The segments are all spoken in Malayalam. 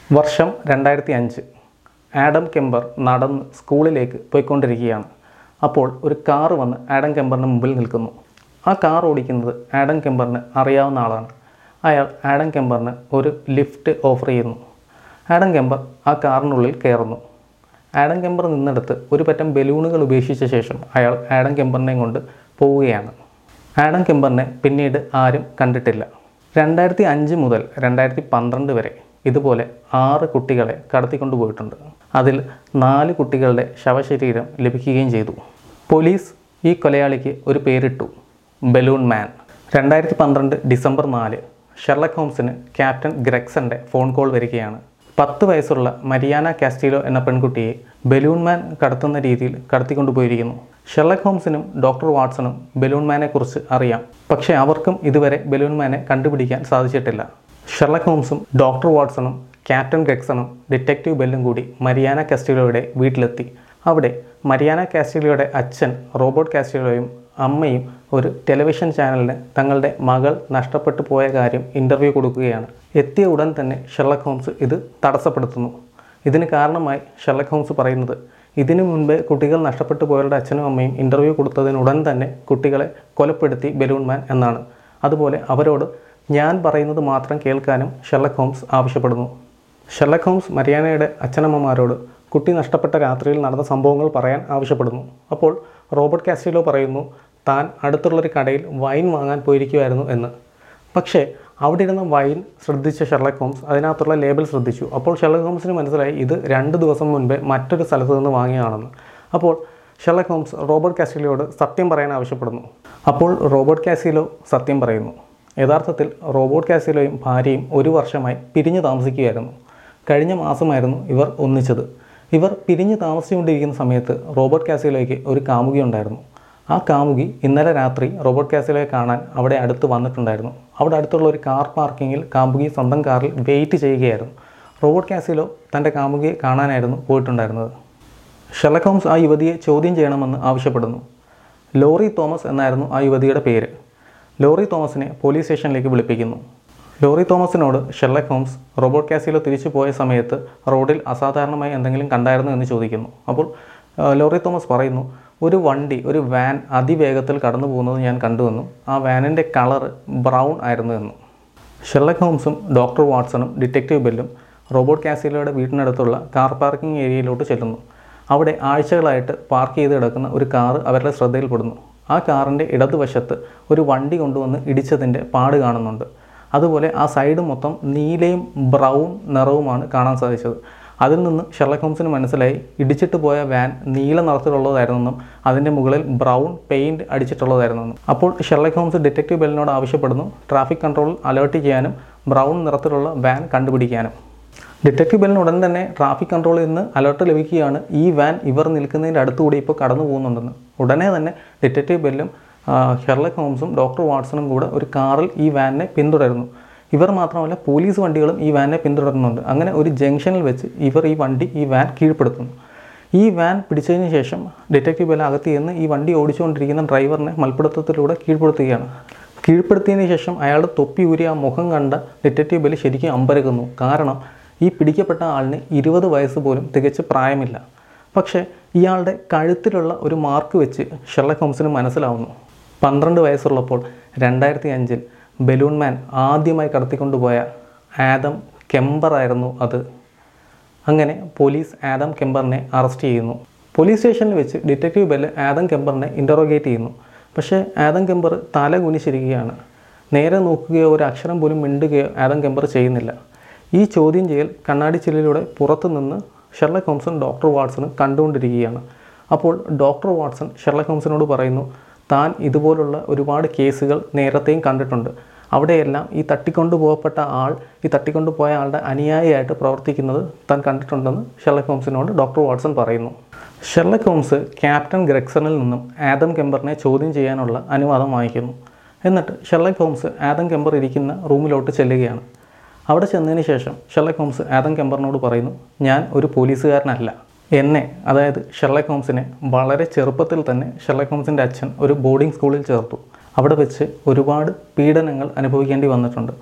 വർഷം രണ്ടായിരത്തി അഞ്ച് ആഡം കെമ്പർ നടന്ന് സ്കൂളിലേക്ക് പോയിക്കൊണ്ടിരിക്കുകയാണ് അപ്പോൾ ഒരു കാറ് വന്ന് ആഡം കെമ്പറിന് മുമ്പിൽ നിൽക്കുന്നു ആ കാർ ഓടിക്കുന്നത് ആഡം കെമ്പറിന് അറിയാവുന്ന ആളാണ് അയാൾ ആഡം കെമ്പറിന് ഒരു ലിഫ്റ്റ് ഓഫർ ചെയ്യുന്നു ആഡം കെമ്പർ ആ കാറിനുള്ളിൽ കയറുന്നു ആഡം കെമ്പർ നിന്നെടുത്ത് ഒരു പറ്റം ബലൂണുകൾ ഉപേക്ഷിച്ച ശേഷം അയാൾ ആഡം കെമ്പറിനെയും കൊണ്ട് പോവുകയാണ് ആഡം കെമ്പറിനെ പിന്നീട് ആരും കണ്ടിട്ടില്ല രണ്ടായിരത്തി അഞ്ച് മുതൽ രണ്ടായിരത്തി പന്ത്രണ്ട് വരെ ഇതുപോലെ ആറ് കുട്ടികളെ കടത്തിക്കൊണ്ടു പോയിട്ടുണ്ട് അതിൽ നാല് കുട്ടികളുടെ ശവശരീരം ലഭിക്കുകയും ചെയ്തു പോലീസ് ഈ കൊലയാളിക്ക് ഒരു പേരിട്ടു ബലൂൺ മാൻ രണ്ടായിരത്തി പന്ത്രണ്ട് ഡിസംബർ നാല് ഷെർലക് ഹോംസിന് ക്യാപ്റ്റൻ ഗ്രെക്സന്റെ ഫോൺ കോൾ വരികയാണ് പത്ത് വയസ്സുള്ള മരിയാന കാസ്റ്റീലോ എന്ന പെൺകുട്ടിയെ ബലൂൺ മാൻ കടത്തുന്ന രീതിയിൽ കടത്തിക്കൊണ്ടുപോയിരിക്കുന്നു ഷെർലക് ഹോംസിനും ഡോക്ടർ വാട്സണും ബലൂൺ മാനെ കുറിച്ച് അറിയാം പക്ഷേ അവർക്കും ഇതുവരെ ബലൂൺ മാനെ കണ്ടുപിടിക്കാൻ സാധിച്ചിട്ടില്ല ഷെർലക് ഹോംസും ഡോക്ടർ വാട്സണും ക്യാപ്റ്റൻ ഗെക്സണും ഡിറ്റക്റ്റീവ് ബെല്ലും കൂടി മരിയാന കാസ്റ്റീലോയുടെ വീട്ടിലെത്തി അവിടെ മരിയാന കാസ്റ്റീലോയുടെ അച്ഛൻ റോബോട്ട് കാസ്റ്റീലോയും അമ്മയും ഒരു ടെലിവിഷൻ ചാനലിന് തങ്ങളുടെ മകൾ നഷ്ടപ്പെട്ടു പോയ കാര്യം ഇൻ്റർവ്യൂ കൊടുക്കുകയാണ് എത്തിയ ഉടൻ തന്നെ ഷെർലക് ഹോംസ് ഇത് തടസ്സപ്പെടുത്തുന്നു ഇതിന് കാരണമായി ഷെർലക് ഹോംസ് പറയുന്നത് ഇതിനു മുൻപ് കുട്ടികൾ നഷ്ടപ്പെട്ടു പോയവരുടെ അച്ഛനും അമ്മയും ഇൻ്റർവ്യൂ കൊടുത്തതിനുടൻ തന്നെ കുട്ടികളെ കൊലപ്പെടുത്തി ബലൂൺ മാൻ എന്നാണ് അതുപോലെ അവരോട് ഞാൻ പറയുന്നത് മാത്രം കേൾക്കാനും ഷെർലക് ഹോംസ് ആവശ്യപ്പെടുന്നു ഷെർലക് ഹോംസ് മരിയാനയുടെ അച്ഛനമ്മമാരോട് കുട്ടി നഷ്ടപ്പെട്ട രാത്രിയിൽ നടന്ന സംഭവങ്ങൾ പറയാൻ ആവശ്യപ്പെടുന്നു അപ്പോൾ റോബർട്ട് കാസ്റ്റിലോ പറയുന്നു താൻ അടുത്തുള്ളൊരു കടയിൽ വൈൻ വാങ്ങാൻ പോയിരിക്കുമായിരുന്നു എന്ന് പക്ഷേ അവിടെ ഇരുന്ന വൈൻ ശ്രദ്ധിച്ച ഷെർലക് ഹോംസ് അതിനകത്തുള്ള ലേബൽ ശ്രദ്ധിച്ചു അപ്പോൾ ഷെർലക് ഹോംസിന് മനസ്സിലായി ഇത് രണ്ട് ദിവസം മുൻപേ മറ്റൊരു സ്ഥലത്ത് നിന്ന് വാങ്ങിയതാണെന്ന് അപ്പോൾ ഷെർലക് ഹോംസ് റോബർട്ട് കാസിലോട് സത്യം പറയാൻ ആവശ്യപ്പെടുന്നു അപ്പോൾ റോബർട്ട് കാസിലോ സത്യം പറയുന്നു യഥാർത്ഥത്തിൽ റോബോട്ട് കാസിലോയും ഭാര്യയും ഒരു വർഷമായി പിരിഞ്ഞു താമസിക്കുകയായിരുന്നു കഴിഞ്ഞ മാസമായിരുന്നു ഇവർ ഒന്നിച്ചത് ഇവർ പിരിഞ്ഞ് താമസിച്ചുകൊണ്ടിരിക്കുന്ന സമയത്ത് റോബർട്ട് കാസിലോയ്ക്ക് ഒരു കാമുകി ഉണ്ടായിരുന്നു ആ കാമുകി ഇന്നലെ രാത്രി റോബർട്ട് കാസിലോയെ കാണാൻ അവിടെ അടുത്ത് വന്നിട്ടുണ്ടായിരുന്നു അവിടെ അടുത്തുള്ള ഒരു കാർ പാർക്കിങ്ങിൽ കാമുകി സ്വന്തം കാറിൽ വെയിറ്റ് ചെയ്യുകയായിരുന്നു റോബർട്ട് കാസിലോ തൻ്റെ കാമുകിയെ കാണാനായിരുന്നു പോയിട്ടുണ്ടായിരുന്നത് ഷെർലക് ഹോംസ് ആ യുവതിയെ ചോദ്യം ചെയ്യണമെന്ന് ആവശ്യപ്പെടുന്നു ലോറി തോമസ് എന്നായിരുന്നു ആ യുവതിയുടെ പേര് ലോറി തോമസിനെ പോലീസ് സ്റ്റേഷനിലേക്ക് വിളിപ്പിക്കുന്നു ലോറി തോമസിനോട് ഷെർലക് ഹോംസ് റോബോട്ട് കാസിലോ തിരിച്ചു പോയ സമയത്ത് റോഡിൽ അസാധാരണമായി എന്തെങ്കിലും കണ്ടായിരുന്നു എന്ന് ചോദിക്കുന്നു അപ്പോൾ ആ, ലോറി തോമസ് പറയുന്നു ഒരു വണ്ടി ഒരു വാൻ അതിവേഗത്തിൽ കടന്നു പോകുന്നത് ഞാൻ കണ്ടുവെന്നും ആ വാനിൻ്റെ കളറ് ബ്രൗൺ ആയിരുന്നു എന്നും ഷെർലക് ഹോംസും ഡോക്ടർ വാട്സണും ഡിറ്റക്റ്റീവ് ബെല്ലും റോബോട്ട് കാസിലോയുടെ വീട്ടിനടുത്തുള്ള കാർ പാർക്കിംഗ് ഏരിയയിലോട്ട് ചെല്ലുന്നു അവിടെ ആഴ്ചകളായിട്ട് പാർക്ക് ചെയ്ത് കിടക്കുന്ന ഒരു കാറ് അവരുടെ ശ്രദ്ധയിൽപ്പെടുന്നു ആ കാറിൻ്റെ ഇടതുവശത്ത് ഒരു വണ്ടി കൊണ്ടുവന്ന് ഇടിച്ചതിൻ്റെ പാട് കാണുന്നുണ്ട് അതുപോലെ ആ സൈഡ് മൊത്തം നീലയും ബ്രൗൺ നിറവുമാണ് കാണാൻ സാധിച്ചത് അതിൽ നിന്ന് ഷെർലക് ഹോംസിന് മനസ്സിലായി ഇടിച്ചിട്ട് പോയ വാൻ നീല നിറത്തിലുള്ളതായിരുന്നെന്നും അതിൻ്റെ മുകളിൽ ബ്രൗൺ പെയിൻറ് അടിച്ചിട്ടുള്ളതായിരുന്നെന്നും അപ്പോൾ ഷെർലക് ഹോംസ് ഡിറ്റക്റ്റീവ് ബെല്ലിനോട് ആവശ്യപ്പെടുന്നു ട്രാഫിക് കൺട്രോൾ അലേർട്ട് ചെയ്യാനും ബ്രൗൺ നിറത്തിലുള്ള വാൻ കണ്ടുപിടിക്കാനും ഡിറ്റക്റ്റീവ് ബെല്ലിന് ഉടൻ തന്നെ ട്രാഫിക് കൺട്രോളിൽ നിന്ന് അലർട്ട് ലഭിക്കുകയാണ് ഈ വാൻ ഇവർ നിൽക്കുന്നതിൻ്റെ അടുത്തുകൂടി ഇപ്പോൾ കടന്നു പോകുന്നുണ്ടെന്ന് ഉടനെ തന്നെ ഡിറ്റക്റ്റീവ് ബെല്ലും ആ, ഷെർലക് ഹോംസും ഡോക്ടർ വാട്സണും കൂടെ ഒരു കാറിൽ ഈ വാനിനെ പിന്തുടരുന്നു ഇവർ മാത്രമല്ല പോലീസ് വണ്ടികളും ഈ വാനിനെ പിന്തുടരുന്നുണ്ട് അങ്ങനെ ഒരു ജംഗ്ഷനിൽ വെച്ച് ഇവർ ഈ വണ്ടി ഈ വാൻ കീഴ്പ്പെടുത്തുന്നു ഈ വാൻ പിടിച്ചതിന് ശേഷം ഡിറ്റക്റ്റീവ് ബെല്ല അകത്ത് ചെന്ന് ഈ വണ്ടി ഓടിച്ചുകൊണ്ടിരിക്കുന്ന ഡ്രൈവറിനെ മൽപ്പിടുത്തത്തിലൂടെ കീഴ്പ്പെടുത്തുകയാണ് കീഴ്പ്പെടുത്തിയതിന് ശേഷം അയാളുടെ തൊപ്പി ഊരി ആ മുഖം കണ്ട ഡിറ്റക്റ്റീവ് ബെല്ല് ശരിക്കും അമ്പരക്കുന്നു കാരണം ഈ പിടിക്കപ്പെട്ട ആളിന് ഇരുപത് വയസ്സ് പോലും തികച്ച് പ്രായമില്ല പക്ഷേ ഇയാളുടെ കഴുത്തിലുള്ള ഒരു മാർക്ക് വെച്ച് ഷെർലക് ഹോംസിന് മനസ്സിലാവുന്നു പന്ത്രണ്ട് വയസ്സുള്ളപ്പോൾ രണ്ടായിരത്തി അഞ്ചിൽ ബലൂൺ മാൻ ആദ്യമായി കടത്തിക്കൊണ്ടുപോയ ആദം കെമ്പറായിരുന്നു അത് അങ്ങനെ പോലീസ് ആദം കെമ്പറിനെ അറസ്റ്റ് ചെയ്യുന്നു പോലീസ് സ്റ്റേഷനിൽ വെച്ച് ഡിറ്റക്റ്റീവ് ബെല്ല് ആദം കെമ്പറിനെ ഇൻ്ററോഗേറ്റ് ചെയ്യുന്നു പക്ഷേ ആദം കെമ്പർ തല കുനിച്ചിരിക്കുകയാണ് നേരെ നോക്കുകയോ ഒരു അക്ഷരം പോലും മിണ്ടുകയോ ആദം കെമ്പർ ചെയ്യുന്നില്ല ഈ ചോദ്യം ചെയ്യൽ കണ്ണാടി ചില്ലിലൂടെ പുറത്തു നിന്ന് ഷെർലക് ഹോംസും ഡോക്ടർ വാട്സണും കണ്ടുകൊണ്ടിരിക്കുകയാണ് അപ്പോൾ ഡോക്ടർ വാട്സൺ ഷെർലക് ഹോംസിനോട് പറയുന്നു താൻ ഇതുപോലുള്ള ഒരുപാട് കേസുകൾ നേരത്തെയും കണ്ടിട്ടുണ്ട് അവിടെയെല്ലാം ഈ തട്ടിക്കൊണ്ടു പോകപ്പെട്ട ആൾ ഈ തട്ടിക്കൊണ്ടു പോയ ആളുടെ അനുയായിയായിട്ട് പ്രവർത്തിക്കുന്നത് താൻ കണ്ടിട്ടുണ്ടെന്ന് ഷെർലക് ഹോംസിനോട് ഡോക്ടർ വാട്സൺ പറയുന്നു ഷെർലക് ഹോംസ് ക്യാപ്റ്റൻ ഗ്രെക്സണിൽ നിന്നും ആദം കെമ്പറിനെ ചോദ്യം ചെയ്യാനുള്ള അനുവാദം വാങ്ങിക്കുന്നു എന്നിട്ട് ഷെർലക് ഹോംസ് ആദം കെമ്പർ ഇരിക്കുന്ന റൂമിലോട്ട് ചെല്ലുകയാണ് അവിടെ ചെന്നതിന് ശേഷം ഷെർലക് ഹോംസ് ആദം കെമ്പറിനോട് പറയുന്നു ഞാൻ ഒരു പോലീസുകാരനല്ല എന്നെ അതായത് ഷെർലക് ഹോംസിനെ വളരെ ചെറുപ്പത്തിൽ തന്നെ ഷെർലക് ഹോംസിൻ്റെ അച്ഛൻ ഒരു ബോർഡിംഗ് സ്കൂളിൽ ചേർത്തു അവിടെ വെച്ച് ഒരുപാട് പീഡനങ്ങൾ അനുഭവിക്കേണ്ടി വന്നിട്ടുണ്ട്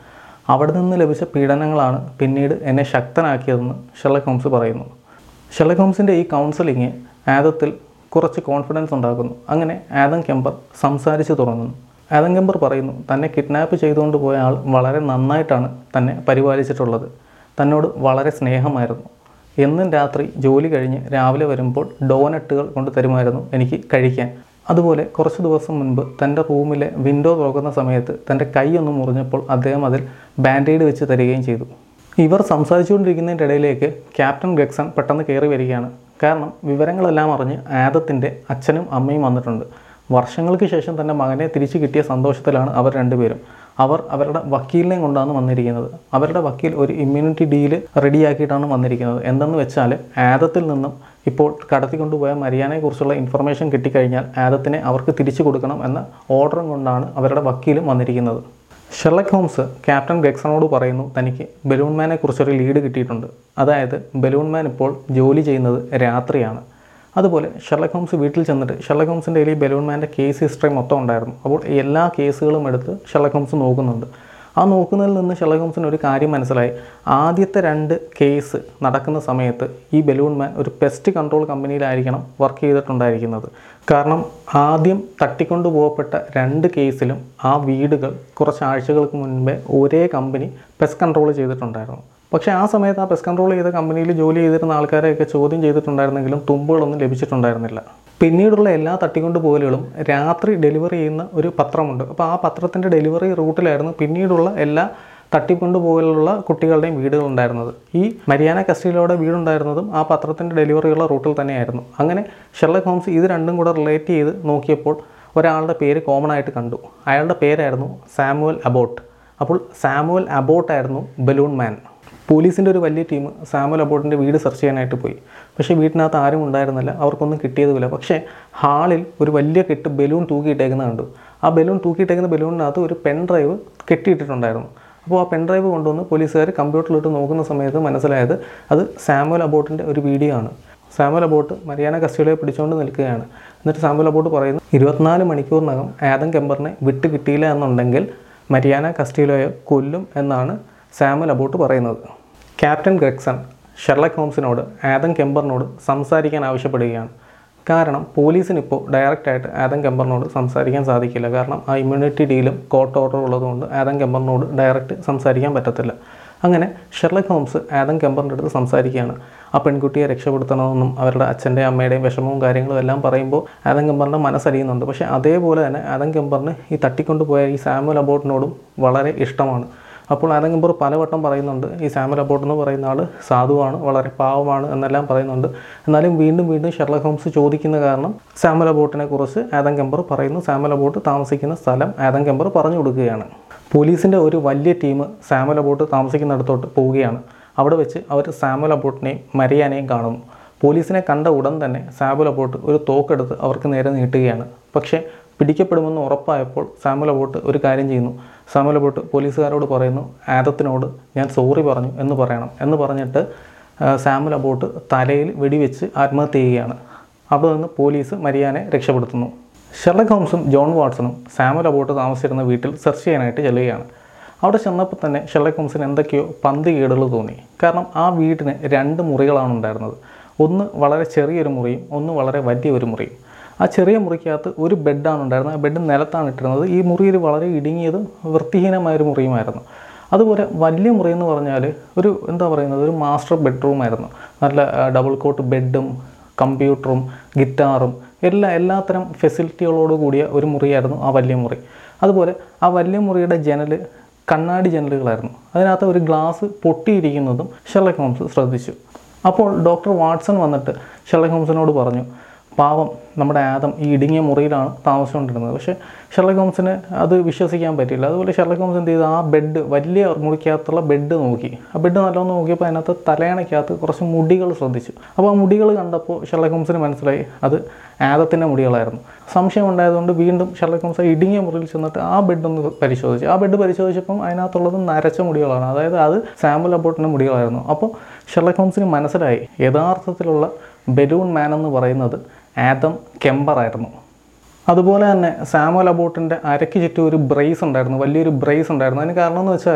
അവിടെ നിന്ന് ലഭിച്ച പീഡനങ്ങളാണ് പിന്നീട് എന്നെ ശക്തനാക്കിയതെന്ന് ഷെർലക് ഹോംസ് പറയുന്നു ഷെർലക് ഹോംസിൻ്റെ ഈ കൗൺസിലിങ് ആദത്തിൽ കുറച്ച് കോൺഫിഡൻസ് ഉണ്ടാക്കുന്നു അങ്ങനെ ആദം കെമ്പർ സംസാരിച്ചു തുടങ്ങുന്നു ആദം കെമ്പർ പറയുന്നു തന്നെ കിഡ്നാപ്പ് ചെയ്തുകൊണ്ട് പോയ ആൾ വളരെ നന്നായിട്ടാണ് തന്നെ പരിപാലിച്ചിട്ടുള്ളത് തന്നോട് വളരെ സ്നേഹമായിരുന്നു എന്നും രാത്രി ജോലി കഴിഞ്ഞ് രാവിലെ വരുമ്പോൾ ഡോനട്ടുകൾ കൊണ്ട് തരുമായിരുന്നു എനിക്ക് കഴിക്കാൻ അതുപോലെ കുറച്ച് ദിവസം മുൻപ് തൻ്റെ റൂമിലെ വിൻഡോ തുറക്കുന്ന സമയത്ത് തൻ്റെ കൈ ഒന്ന് മുറിഞ്ഞപ്പോൾ അദ്ദേഹം അതിൽ ബാൻഡേഡ് വെച്ച് തരികയും ചെയ്തു ഇവർ സംസാരിച്ചുകൊണ്ടിരിക്കുന്നതിൻ്റെ ഇടയിലേക്ക് ക്യാപ്റ്റൻ ഗക്സൺ പെട്ടെന്ന് കയറി വരികയാണ് കാരണം വിവരങ്ങളെല്ലാം അറിഞ്ഞ് ആദത്തിൻ്റെ അച്ഛനും അമ്മയും വന്നിട്ടുണ്ട് വർഷങ്ങൾക്ക് ശേഷം തൻ്റെ മകനെ തിരിച്ചു കിട്ടിയ സന്തോഷത്തിലാണ് അവർ രണ്ടുപേരും അവർ അവരുടെ വക്കീലിനെ കൊണ്ടാണ് വന്നിരിക്കുന്നത് അവരുടെ വക്കീൽ ഒരു ഇമ്മ്യൂണിറ്റി ഡീല് റെഡിയാക്കിയിട്ടാണ് വന്നിരിക്കുന്നത് എന്തെന്ന് വെച്ചാൽ ആദത്തിൽ നിന്നും ഇപ്പോൾ കടത്തിക്കൊണ്ടുപോയ മരിയാനെക്കുറിച്ചുള്ള ഇൻഫർമേഷൻ കിട്ടിക്കഴിഞ്ഞാൽ ആദത്തിനെ അവർക്ക് തിരിച്ചു കൊടുക്കണം എന്ന ഓർഡറും കൊണ്ടാണ് അവരുടെ വക്കീലും വന്നിരിക്കുന്നത് ഷെർലക് ഹോംസ് ക്യാപ്റ്റൻ ഗെക്സണോട് പറയുന്നു തനിക്ക് ബലൂൺ മാനെ കുറിച്ചൊരു ലീഡ് കിട്ടിയിട്ടുണ്ട് അതായത് ബലൂൺ മാൻ ഇപ്പോൾ ജോലി ചെയ്യുന്നത് രാത്രിയാണ് അതുപോലെ ഷെർലക് ഹോംസ് വീട്ടിൽ ചെന്നിട്ട് ഷെർലക് ഹോംസിൻ്റെ കയ്യിൽ ഈ ബലൂൺ മാൻ്റെ കേസ് ഹിസ്റ്ററി മൊത്തം ഉണ്ടായിരുന്നു അപ്പോൾ എല്ലാ കേസുകളും എടുത്ത് ഷെർലക് ഹോംസ് നോക്കുന്നുണ്ട് ആ നോക്കുന്നതിൽ നിന്ന് ഷെർലക് ഹോംസിന് ഒരു കാര്യം മനസ്സിലായി ആദ്യത്തെ രണ്ട് കേസ് നടക്കുന്ന സമയത്ത് ഈ ബലൂൺ മാൻ ഒരു പെസ്റ്റ് കൺട്രോൾ കമ്പനിയിലായിരിക്കണം വർക്ക് ചെയ്തിട്ടുണ്ടായിരിക്കുന്നത് കാരണം ആദ്യം തട്ടിക്കൊണ്ടു പോകപ്പെട്ട രണ്ട് കേസിലും ആ വീടുകൾ കുറച്ച് ആഴ്ചകൾക്ക് മുൻപേ ഒരേ കമ്പനി പെസ്റ്റ് കൺട്രോൾ ചെയ്തിട്ടുണ്ടായിരുന്നു പക്ഷേ ആ സമയത്ത് ആ പെസ്റ്റ് കൺട്രോൾ ചെയ്ത കമ്പനിയിൽ ജോലി ചെയ്തിരുന്ന ആൾക്കാരെയൊക്കെ ചോദ്യം ചെയ്തിട്ടുണ്ടായിരുന്നെങ്കിലും തുമ്പുകളൊന്നും ലഭിച്ചിട്ടുണ്ടായിരുന്നില്ല പിന്നീടുള്ള എല്ലാ തട്ടിക്കൊണ്ട് പോകലുകളും രാത്രി ഡെലിവറി ചെയ്യുന്ന ഒരു പത്രമുണ്ട് അപ്പോൾ ആ പത്രത്തിൻ്റെ ഡെലിവറി റൂട്ടിലായിരുന്നു പിന്നീടുള്ള എല്ലാ തട്ടിക്കൊണ്ട് പോകലുള്ള കുട്ടികളുടെയും വീടുകളുണ്ടായിരുന്നത് ഈ മരിയാന കസ്റ്റഡിയിലൂടെ വീടുണ്ടായിരുന്നതും ആ പത്രത്തിൻ്റെ ഡെലിവറിയുള്ള റൂട്ടിൽ തന്നെയായിരുന്നു അങ്ങനെ ഷെർലക് ഹോംസ് ഇത് രണ്ടും കൂടെ റിലേറ്റ് ചെയ്ത് നോക്കിയപ്പോൾ ഒരാളുടെ പേര് കോമൺ ആയിട്ട് കണ്ടു അയാളുടെ പേരായിരുന്നു സാമുവൽ അബോട്ട് അപ്പോൾ സാമുവൽ അബോട്ടായിരുന്നു ബലൂൺ മാൻ പോലീസിൻ്റെ ഒരു വലിയ ടീം സാമുവൽ അബോട്ടിൻ്റെ വീട് സെർച്ച് ചെയ്യാനായിട്ട് പോയി പക്ഷേ വീട്ടിനകത്ത് ആരും ഉണ്ടായിരുന്നില്ല അവർക്കൊന്നും കിട്ടിയതുമില്ല പക്ഷേ ഹാളിൽ ഒരു വലിയ കെട്ട് ബലൂൺ തൂക്കിയിട്ടേക്കുന്നത് കണ്ടു ആ ബലൂൺ തൂക്കിയിട്ടേക്കുന്ന ബലൂണിനകത്ത് ഒരു പെൻ ഡ്രൈവ് കെട്ടിയിട്ടിട്ടുണ്ടായിരുന്നു അപ്പോൾ ആ പെൻ ഡ്രൈവ് കൊണ്ടുവന്ന് പോലീസുകാർ കമ്പ്യൂട്ടറിലിട്ട് നോക്കുന്ന സമയത്ത് മനസ്സിലായത് അത് സാമുവൽ അബോട്ടിൻ്റെ ഒരു വീഡിയോ ആണ് സാമുവൽ അബോട്ട് മരിയാന കസ്റ്റഡിയെ പിടിച്ചുകൊണ്ട് നിൽക്കുകയാണ് എന്നിട്ട് സാമുവൽ അബോട്ട് പറയുന്നു ഇരുപത്തിനാല് മണിക്കൂറിനകം ആദം കെമ്പറിനെ വിട്ട് കിട്ടിയില്ല എന്നുണ്ടെങ്കിൽ മരിയാന കസ്റ്റഡിയിലോയെ കൊല്ലും എന്നാണ് സാമുവൽ അബോട്ട് പറയുന്നത് ക്യാപ്റ്റൻ ഗ്രെക്സൺ ഷെർലക് ഹോംസിനോട് ആദം കെമ്പറിനോട് സംസാരിക്കാൻ ആവശ്യപ്പെടുകയാണ് കാരണം പോലീസിന് ഇപ്പോൾ ഡയറക്റ്റായിട്ട് ആദം കെമ്പറിനോട് സംസാരിക്കാൻ സാധിക്കില്ല കാരണം ആ ഇമ്മ്യൂണിറ്റി ഡീലും കോർട്ട് ഓർഡർ ഉള്ളതുകൊണ്ട് ആദം കെമ്പറിനോട് ഡയറക്റ്റ് സംസാരിക്കാൻ പറ്റത്തില്ല അങ്ങനെ ഷെർലക് ഹോംസ് ആദം കെമ്പറിൻ്റെ അടുത്ത് സംസാരിക്കുകയാണ് ആ പെൺകുട്ടിയെ രക്ഷപ്പെടുത്തണമെന്നും അവരുടെ അച്ഛൻ്റെയും അമ്മയുടെയും വിഷമവും കാര്യങ്ങളും എല്ലാം പറയുമ്പോൾ ആദം കെമ്പറിൻ്റെ മനസ്സറിയുന്നുണ്ട് പക്ഷേ അതേപോലെ തന്നെ ആദം കെമ്പറിന് ഈ തട്ടിക്കൊണ്ടുപോയ ഈ സാമുവൽ അബോട്ടിനോടും വളരെ ഇഷ്ടമാണ് അപ്പോൾ ആദം കെമ്പർ പലവട്ടം പറയുന്നുണ്ട് ഈ സാമുവൽ അബോട്ട് എന്ന് പറയുന്ന ആൾ സാധുവാണ് വളരെ പാവമാണ് എന്നെല്ലാം പറയുന്നുണ്ട് എന്നാലും വീണ്ടും വീണ്ടും ഷെർലക് ഹോംസ് ചോദിക്കുന്ന കാരണം സാമുവൽ അബോട്ടിനെ കുറിച്ച് ആദം കെമ്പർ പറയുന്നു സാമുവൽ അബോട്ട് താമസിക്കുന്ന സ്ഥലം ആദം കെമ്പർ പറഞ്ഞു കൊടുക്കുകയാണ് പോലീസിൻ്റെ ഒരു വലിയ ടീം സാമുവൽ അബോട്ട് താമസിക്കുന്നിടത്തോട്ട് പോവുകയാണ് അവിടെ വെച്ച് അവർ സാമുവൽ അബോട്ടിനെയും മരിയാനെയും കാണുന്നു പോലീസിനെ കണ്ട ഉടൻ തന്നെ സാമുവൽ അബോട്ട് ഒരു തോക്കെടുത്ത് അവർക്ക് നേരെ നീട്ടുകയാണ് പക്ഷേ പിടിക്കപ്പെടുമെന്ന് ഉറപ്പായപ്പോൾ സാമുവൽ അബോട്ട് ഒരു കാര്യം ചെയ്യുന്നു സാമുവൽ അബോട്ട് പോലീസുകാരോട് പറയുന്നു ആദത്തിനോട് ഞാൻ സോറി പറഞ്ഞു എന്ന് പറയണം എന്ന് പറഞ്ഞിട്ട് ആ, സാമുവൽ അബോട്ട് തലയിൽ വെടിവെച്ച് ആത്മഹത്യ ചെയ്യുകയാണ് അവിടെ നിന്ന് പോലീസ് മരിയാനെ രക്ഷപ്പെടുത്തുന്നു ഷെർലക് ഹോംസും ജോൺ വാട്സണും സാമുവൽ അബോട്ട് താമസിച്ചിരുന്ന വീട്ടിൽ സെർച്ച് ചെയ്യാനായിട്ട് ചെല്ലുകയാണ് അവിടെ ചെന്നപ്പോൾ തന്നെ ഷെർലക് ഹോംസിന് എന്തൊക്കെയോ പന്തി കേടുകൾ തോന്നി കാരണം ആ വീടിന് രണ്ട് മുറികളാണ് ഉണ്ടായിരുന്നത് ഒന്ന് വളരെ ചെറിയൊരു മുറിയും ഒന്ന് വളരെ വലിയ ഒരു മുറിയും ആ ചെറിയ മുറിക്കകത്ത് ഒരു ബെഡാണ് ഉണ്ടായിരുന്നത് ആ ബെഡ് നിലത്താണ് ഇട്ടിരുന്നത് ഈ മുറിയിൽ വളരെ ഇടുങ്ങിയതും വൃത്തിഹീനമായ ഒരു മുറിയുമായിരുന്നു അതുപോലെ വലിയ മുറി എന്ന് പറഞ്ഞാൽ ഒരു എന്താ പറയുന്നത് ഒരു മാസ്റ്റർ ബെഡ്റൂമായിരുന്നു നല്ല ഡബിൾ കോട്ട് ബെഡും കമ്പ്യൂട്ടറും ഗിറ്റാറും എല്ലാ എല്ലാത്തരം ഫെസിലിറ്റികളോട് കൂടിയ ഒരു മുറിയായിരുന്നു ആ വലിയ മുറി അതുപോലെ ആ വലിയ മുറിയുടെ ജനൽ കണ്ണാടി ജനലുകളായിരുന്നു അതിനകത്ത് ഒരു ഗ്ലാസ് പൊട്ടിയിരിക്കുന്നതും ഷെർലക് ഹോംസ് ശ്രദ്ധിച്ചു അപ്പോൾ ഡോക്ടർ വാട്സൺ വന്നിട്ട് ഷെർലക് ഹോംസിനോട് പറഞ്ഞു പാവം നമ്മുടെ ആദം ഈ ഇടുങ്ങിയ മുറിയിലാണ് താമസിച്ചുകൊണ്ടിരുന്നത് പക്ഷേ ഷെർലക് ഹോംസിന് അത് വിശ്വസിക്കാൻ പറ്റില്ല അതുപോലെ ഷെർലക് ഹോംസ് എന്ത് ചെയ്തു ആ ബെഡ് വലിയ മുറിക്കകത്തുള്ള ബെഡ് നോക്കി ആ ബെഡ് നല്ലോണം നോക്കിയപ്പോൾ അതിനകത്ത് തലയണയ്ക്കകത്ത് കുറച്ച് മുടികൾ ശ്രദ്ധിച്ചു അപ്പോൾ ആ മുടികൾ കണ്ടപ്പോൾ ഷെർലക് ഹോംസിന് മനസ്സിലായി അത് ആദത്തിൻ്റെ മുടികളായിരുന്നു സംശയം ഉണ്ടായതുകൊണ്ട് വീണ്ടും ഷെർലക് ഹോംസ് ആ ഇടുങ്ങിയ മുറിയിൽ ചെന്നിട്ട് ആ ബെഡ് ഒന്ന് പരിശോധിച്ചു ആ ബെഡ് പരിശോധിച്ചപ്പം അതിനകത്തുള്ളത് നരച്ച മുടികളാണ് അതായത് അത് സാമ്പിൾ അബോട്ടിൻ്റെ മുടികളായിരുന്നു അപ്പോൾ ഷെർലക് ഹോംസിന് മനസ്സിലായി യഥാർത്ഥത്തിലുള്ള ബലൂൺ മാൻ എന്ന് പറയുന്നത് ആദം കെമ്പറായിരുന്നു അതുപോലെ തന്നെ സാമുവൽ അബോട്ടിൻ്റെ അരയ്ക്ക് ചുറ്റും ഒരു ബ്രേസ് ഉണ്ടായിരുന്നു വലിയൊരു ബ്രേസ് ഉണ്ടായിരുന്നു അതിന് കാരണം എന്ന് വെച്ചാൽ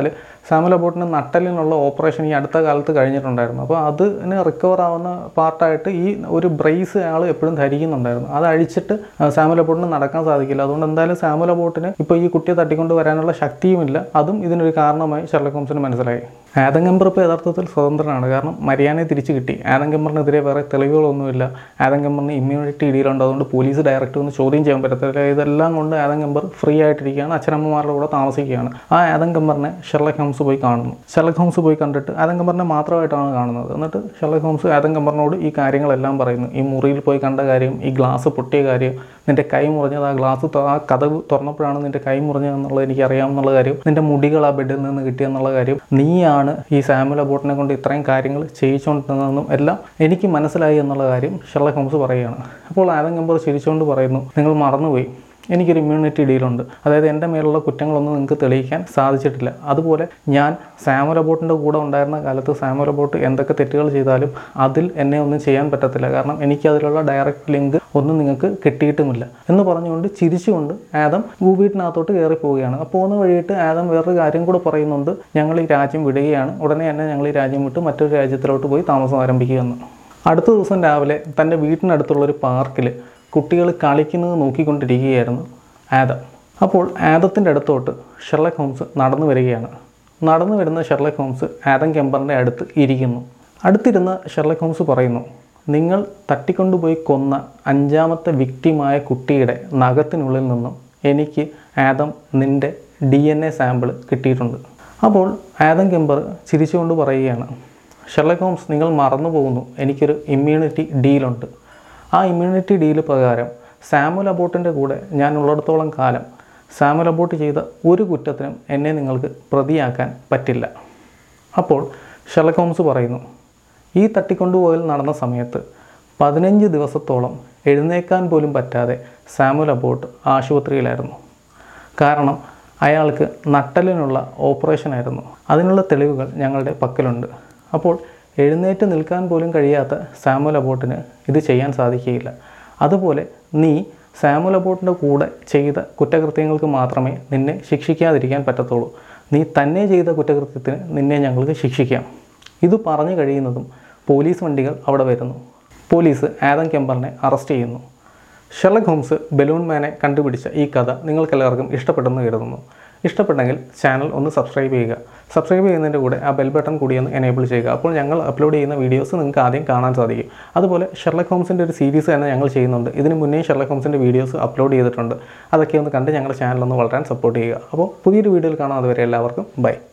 സാമുൽ അബോട്ടിന് നട്ടലിനുള്ള ഓപ്പറേഷൻ ഈ അടുത്ത കാലത്ത് കഴിഞ്ഞിട്ടുണ്ടായിരുന്നു അപ്പോൾ അതിന് റിക്കവർ ആവുന്ന പാർട്ടായിട്ട് ഈ ഒരു ബ്രേസ് അയാൾ എപ്പോഴും ധരിക്കുന്നുണ്ടായിരുന്നു അത് അഴിച്ചിട്ട് ആ, സാമുൽ അബോട്ടിന് നടക്കാൻ സാധിക്കില്ല അതുകൊണ്ട് എന്തായാലും സാമുൽ അബോട്ടിന് ഇപ്പോൾ ഈ കുട്ടിയെ തട്ടിക്കൊണ്ട് വരാനുള്ള ശക്തിയുമില്ല അതും ഇതിനൊരു കാരണമായി ഷെർലക് ഹോംസിന് മനസ്സിലായി ആദം കെമ്പർ ഇപ്പോൾ യഥാർത്ഥത്തിൽ സ്വതന്ത്രനാണ് കാരണം മരിയാനെ തിരിച്ചു കിട്ടി ആദം കെമ്പറിനെതിരെ വേറെ തെളിവുകളൊന്നുമില്ല ആദം കെമ്പറിന് ഇമ്മ്യൂണിറ്റി ഇടിയിലുണ്ട് അതുകൊണ്ട് പോലീസ് ഡയറക്റ്റ് ഒന്ന് ചോദ്യം ചെയ്യാൻ പറ്റത്തില്ല ഇതെല്ലാം കൊണ്ട് ആദം കെമ്പർ ഫ്രീ ആയിട്ടിരിക്കുകയാണ് അച്ഛനമ്മമാരുടെ കൂടെ താമസിക്കുകയാണ് ആ ആദം കെമ്പറിനെ ഷെർലക് ഹോംസ് പോയി കാണുന്നു ഷെർലക് ഹോംസ് പോയി കണ്ടിട്ട് ആദം കെമ്പറിനെ മാത്രമായിട്ടാണ് കാണുന്നത് എന്നിട്ട് ഷെർലക് ഹോംസ് ആദം കെമ്പറിനോട് ഈ കാര്യങ്ങളെല്ലാം പറയുന്നു ഈ മുറിയിൽ പോയി കണ്ട കാര്യം ഈ ഗ്ലാസ് പൊട്ടിയ കാര്യം നിന്റെ കൈ മുറിഞ്ഞത് ആ ഗ്ലാസ് ആ കഥവ് തുറന്നപ്പോഴാണ് നിന്റെ കൈ മുറിഞ്ഞതെന്നുള്ളത് എനിക്ക് അറിയാമെന്നുള്ള കാര്യം നിന്റെ മുടികൾ ആ ബെഡിൽ നിന്ന് കിട്ടിയെന്നുള്ള കാര്യം നീയാണ് ഈ സാമുല ബോട്ടിനെ കൊണ്ട് ഇത്രയും കാര്യങ്ങൾ ചെയ്യിച്ചുകൊണ്ടിരുന്നതെന്നും എല്ലാം എനിക്ക് മനസ്സിലായി എന്നുള്ള കാര്യം ഷെർലക് ഹോംസ് പറയുകയാണ് അപ്പോൾ ആദം കെമ്പർ ചിരിച്ചുകൊണ്ട് പറയുന്നു നിങ്ങൾ മറന്നുപോയി എനിക്കൊരു ഇമ്മ്യൂണിറ്റി ഡീലുണ്ട് അതായത് എൻ്റെ മേലുള്ള കുറ്റങ്ങളൊന്നും നിങ്ങൾക്ക് തെളിയിക്കാൻ സാധിച്ചിട്ടില്ല അതുപോലെ ഞാൻ സാമുല ബോട്ടിൻ്റെ കൂടെ ഉണ്ടായിരുന്ന കാലത്ത് സാമുല ബോട്ട് എന്തൊക്കെ തെറ്റുകൾ ചെയ്താലും അതിൽ എന്നെ ഒന്നും ചെയ്യാൻ പറ്റത്തില്ല കാരണം എനിക്ക് അതിലുള്ള ഡയറക്റ്റ് ലിങ്ക് ഒന്നും നിങ്ങൾക്ക് കിട്ടിയിട്ടുമില്ല എന്ന് പറഞ്ഞുകൊണ്ട് ചിരിച്ചുകൊണ്ട് ആദം വീട്ടിനകത്തോട്ട് കയറി പോവുകയാണ് അപ്പോൾ പോകുന്ന വഴിയിട്ട് ആദം വേറൊരു കാര്യം കൂടെ പറയുന്നുണ്ട് ഞങ്ങൾ ഈ രാജ്യം വിടുകയാണ് ഉടനെ തന്നെ ഞങ്ങൾ ഈ രാജ്യം വിട്ട് മറ്റൊരു രാജ്യത്തിലോട്ട് പോയി താമസം ആരംഭിക്കുകയെന്ന് അടുത്ത ദിവസം രാവിലെ തൻ്റെ വീട്ടിനടുത്തുള്ള ഒരു പാർക്കിൽ കുട്ടികൾ കളിക്കുന്നത് നോക്കിക്കൊണ്ടിരിക്കുകയായിരുന്നു ആദം അപ്പോൾ ആദത്തിൻ്റെ അടുത്തോട്ട് ഷെർലക് ഹോംസ് നടന്നു വരികയാണ് നടന്നു വരുന്ന ഷെർലക് ഹോംസ് ആദം കെമ്പറിൻ്റെ അടുത്ത് ഇരിക്കുന്നു അടുത്തിരുന്ന ഷെർലക് ഹോംസ് പറയുന്നു നിങ്ങൾ തട്ടിക്കൊണ്ടുപോയി കൊന്ന അഞ്ചാമത്തെ വിക്റ്റിമായ കുട്ടിയുടെ നഖത്തിനുള്ളിൽ നിന്നും എനിക്ക് ആദം നിൻ്റെ ഡി എൻ എ സാമ്പിൾ കിട്ടിയിട്ടുണ്ട് അപ്പോൾ ആദം കെമ്പർ ചിരിച്ചുകൊണ്ട് പറയുകയാണ് ഷെർലക് ഹോംസ് നിങ്ങൾ മറന്നു പോകുന്നു എനിക്കൊരു ഇമ്മ്യൂണിറ്റി ഡീലുണ്ട് ആ ഇമ്മ്യൂണിറ്റി ഡീൽ പ്രകാരം സാമുൽ അബോട്ടിൻ്റെ കൂടെ ഞാൻ ഉള്ളിടത്തോളം കാലം സാമുൽ അബോട്ട് ചെയ്ത ഒരു കുറ്റത്തിനും എന്നെ നിങ്ങൾക്ക് പ്രതിയാക്കാൻ പറ്റില്ല അപ്പോൾ ഷെർലക് ഹോംസ് പറയുന്നു ഈ തട്ടിക്കൊണ്ടുപോകൽ നടന്ന സമയത്ത് പതിനഞ്ച് ദിവസത്തോളം എഴുന്നേക്കാൻ പോലും പറ്റാതെ സാമുൽ അബോട്ട് ആശുപത്രിയിലായിരുന്നു കാരണം അയാൾക്ക് നട്ടലിനുള്ള ഓപ്പറേഷനായിരുന്നു അതിനുള്ള തെളിവുകൾ ഞങ്ങളുടെ പക്കലുണ്ട് അപ്പോൾ എഴുന്നേറ്റ് നിൽക്കാൻ പോലും കഴിയാത്ത സാമുൽ അബോട്ടിന് ഇത് ചെയ്യാൻ സാധിക്കുകയില്ല അതുപോലെ നീ സാമുൽ അബോട്ടിൻ്റെ കൂടെ ചെയ്ത കുറ്റകൃത്യങ്ങൾക്ക് മാത്രമേ നിന്നെ ശിക്ഷിക്കാതിരിക്കാൻ പറ്റത്തുള്ളൂ നീ തന്നെ ചെയ്ത കുറ്റകൃത്യത്തിന് നിന്നെ ഞങ്ങൾക്ക് ശിക്ഷിക്കാം ഇത് പറഞ്ഞു കഴിയുന്നതും പോലീസ് വണ്ടികൾ അവിടെ വരുന്നു പോലീസ് ആദം കെമ്പറിനെ അറസ്റ്റ് ചെയ്യുന്നു ഷെർലക് ഹോംസ് ബലൂൺ മാനെ കണ്ടുപിടിച്ച ഈ കഥ നിങ്ങൾക്കെല്ലാവർക്കും ഇഷ്ടപ്പെട്ടെന്ന് കരുതുന്നു ഇഷ്ടപ്പെട്ടെങ്കിൽ ചാനൽ ഒന്ന് സബ്സ്ക്രൈബ് ചെയ്യുക സബ്സ്ക്രൈബ് ചെയ്യുന്നതിൻ്റെ കൂടെ ആ ബെൽ ബട്ടൺ കൂടി ഒന്ന് എനേബിൾ ചെയ്യുക അപ്പോൾ ഞങ്ങൾ അപ്ലോഡ് ചെയ്യുന്ന വീഡിയോസ് നിങ്ങൾക്ക് ആദ്യം കാണാൻ സാധിക്കും അതുപോലെ ഷെർലക് ഹോംസിൻ്റെ ഒരു സീരീസ് തന്നെ ഞങ്ങൾ ചെയ്യുന്നുണ്ട് ഇതിന് മുന്നേ ഷെർലക് ഹോംസിൻ്റെ വീഡിയോസ് അപ്ലോഡ് ചെയ്തിട്ടുണ്ട് അതൊക്കെ ഒന്ന് കണ്ട് ഞങ്ങളുടെ ചാനൽ ഒന്ന് വളരാൻ സപ്പോർട്ട് ചെയ്യുക അപ്പോൾ പുതിയൊരു വീഡിയോയിൽ കാണാം അതുവരെ എല്ലാവർക്കും ബൈ